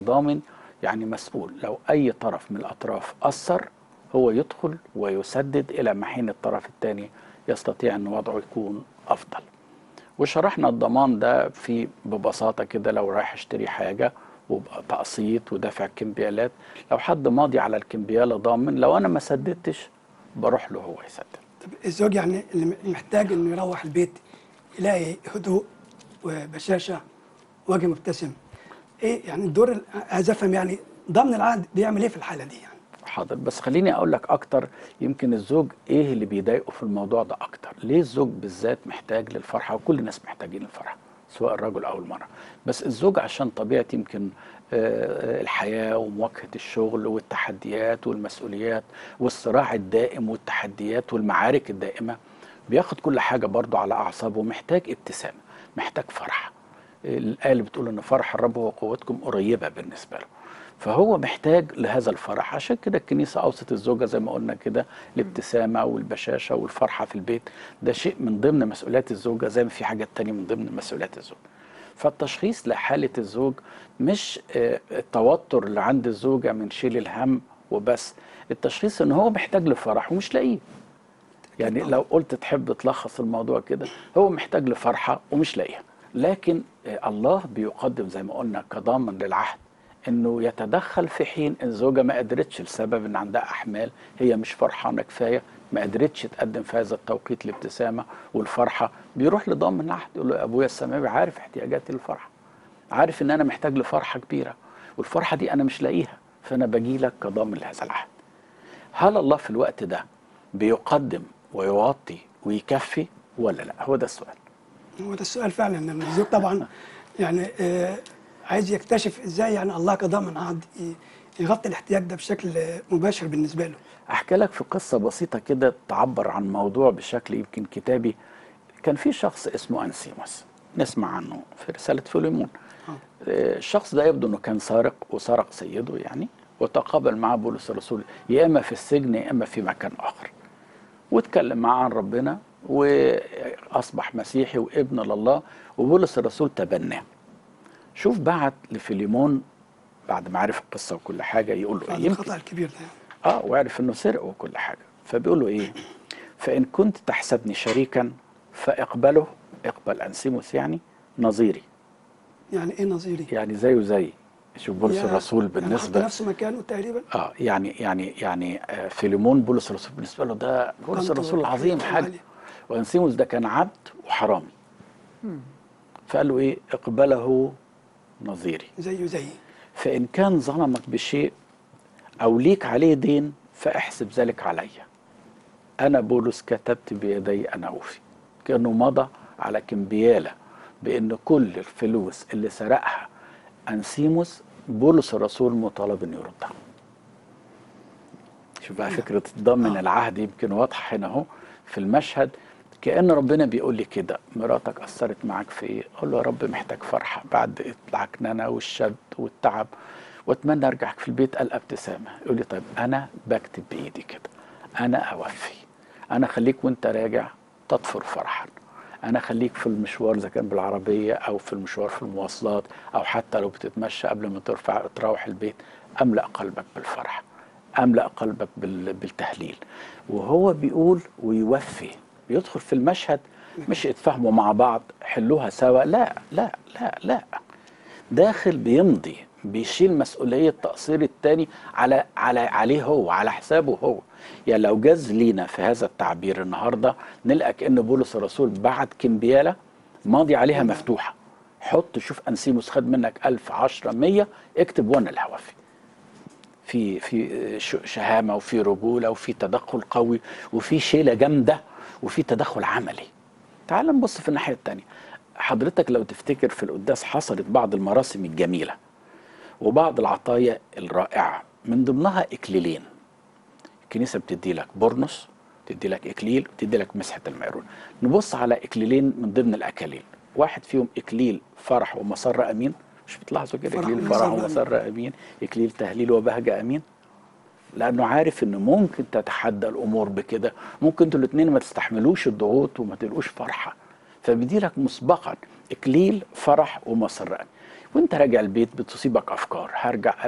ضامن يعني مسؤول لو أي طرف من الأطراف أثر هو يدخل ويسدد إلى ما حين الطرف الثاني يستطيع أن وضعه يكون أفضل وشرحنا الضمان ده في ببساطة كده لو رايح اشتري حاجة وتقسيط ودفع كمبيالات لو حد ماضي على الكمبيالة ضامن لو أنا ما سددتش بروح له هو يسدد طب الزوج يعني اللي محتاج انه يروح البيت يلاقي هدوء وبشاشه وجه مبتسم ايه يعني الدور ال- عايز افهم يعني ضمن العقد بيعمل ايه في الحاله دي يعني حاضر بس خليني اقول لك اكتر يمكن الزوج ايه اللي بيضايقه في الموضوع ده اكتر ليه الزوج بالذات محتاج للفرحه وكل الناس محتاجين الفرحه سواء الرجل او المراه بس الزوج عشان طبيعه يمكن آه، آه، الحياه ومواجهه الشغل والتحديات والمسؤوليات والصراع الدائم والتحديات والمعارك الدائمه بياخد كل حاجه برضه على اعصابه محتاج ابتسامه محتاج فرحه الآية اللي بتقول إن فرح الرب وقوتكم قريبة بالنسبة له فهو محتاج لهذا الفرح عشان كده الكنيسة أوصت الزوجة زي ما قلنا كده الابتسامة والبشاشة والفرحة في البيت ده شيء من ضمن مسؤوليات الزوجة زي ما في حاجات تانية من ضمن مسؤوليات الزوج فالتشخيص لحالة الزوج مش آه، التوتر اللي عند الزوجة من شيل الهم وبس التشخيص ان هو محتاج لفرح ومش لاقيه يعني لو قلت تحب تلخص الموضوع كده هو محتاج لفرحة ومش لاقيها لكن آه، الله بيقدم زي ما قلنا كضامن للعهد انه يتدخل في حين الزوجة ما قدرتش لسبب ان عندها احمال هي مش فرحانة كفاية ما قدرتش تقدم في هذا التوقيت الابتسامة والفرحة بيروح لضامن العهد يقول له ابويا السماوي عارف احتياجاتي للفرحة عارف ان انا محتاج لفرحة كبيرة والفرحة دي انا مش لاقيها فانا باجي لك كضامن لهذا العهد هل الله في الوقت ده بيقدم ويغطي ويكفي ولا لا هو ده السؤال هو ده السؤال فعلا ان الزوج طبعا يعني آه عايز يكتشف ازاي يعني الله كضامن عقد ي- يغطي الاحتياج ده بشكل آه، مباشر بالنسبه له احكي لك في قصه بسيطه كده تعبر عن موضوع بشكل يمكن كتابي كان في شخص اسمه انسيموس نسمع عنه في رساله فيليمون آه. آه، الشخص ده يبدو انه كان سارق وسرق سيده يعني وتقابل معاه بولس الرسول يا اما في السجن يا اما في مكان اخر واتكلم معاه عن ربنا واصبح مسيحي وابن لله وبولس الرسول تبناه شوف بعت لفيليمون بعد ما عرف القصه وكل حاجه يقول له بعد إيه؟ يمكن الخطا الكبير ده اه وعرف انه سرق وكل حاجه فبيقول له ايه فان كنت تحسبني شريكا فاقبله اقبل انسيموس يعني نظيري يعني ايه نظيري؟ يعني زيه زي شوف بولس يعني- الرسول يعني حط بالنسبه نفسه مكانه تقريبا اه يعني يعني يعني آه، فيليمون بولس الرسول بالنسبه له ده بولس قامته الرسول العظيم وحكمته حاجه عالية. وانسيموس ده كان عبد وحرامي فقال له ايه اقبله نظيري زيه زيي فإن كان ظلمك بشيء أو ليك عليه دين فاحسب ذلك علي أنا بولس كتبت بيدي أنا أوفي كأنه مضى على كمبيالة بأن كل الفلوس اللي سرقها أنسيموس بولس الرسول مطالب أن يردها شوف بقى فكرة ضمن العهد يمكن واضحة هنا أهو في المشهد كأن ربنا بيقول لي كده مراتك أثرت معاك في إيه؟ أقول له يا رب محتاج فرحة بعد العكننة والشد والتعب وأتمنى أرجع في البيت ألقى ابتسامة يقول لي طيب أنا بكتب بإيدي كده أنا أوفي أنا خليك وأنت راجع تطفر فرحا أنا خليك في المشوار إذا كان بالعربية أو في المشوار في المواصلات أو حتى لو بتتمشى قبل ما ترفع تروح البيت أملأ قلبك بالفرح املا قلبك بال- بالتهليل وهو بيقول ويوفي بيدخل في المشهد مش اتفاهموا مع بعض حلوها سوا لا لا لا لا داخل بيمضي بيشيل مسؤولية تقصير التاني على على عليه هو على حسابه هو يعني لو جاز لينا في هذا التعبير النهارده نلقى كأن بولس الرسول بعت كمبيالة ماضي عليها مفتوحة حط شوف أنسيموس خد منك ألف عشرة مية اكتب وانا اللي هوفي في في ش- شهامه وفي رجوله وفي تدخل قوي وفي شيله جامده وفي تدخل عملي. تعال نبص في الناحيه الثانيه. حضرتك لو تفتكر في القداس حصلت بعض المراسم الجميله وبعض العطايا الرائعه من ضمنها اكليلين. الكنيسه بتدي لك بورنوس تدي لك اكليل وتدي لك مسحه المعرون. نبص على اكليلين من ضمن الاكاليل. واحد فيهم اكليل فرح ومسره امين مش بتلاحظوا كده فرح اكليل فرح ومسرة ومسره امين اكليل تهليل وبهجه امين لانه عارف ان ممكن تتحدى الامور بكده ممكن انتوا الاثنين ما تستحملوش الضغوط وما تلقوش فرحه فبيدي لك مسبقا اكليل فرح ومسره وانت راجع البيت بتصيبك افكار هرجع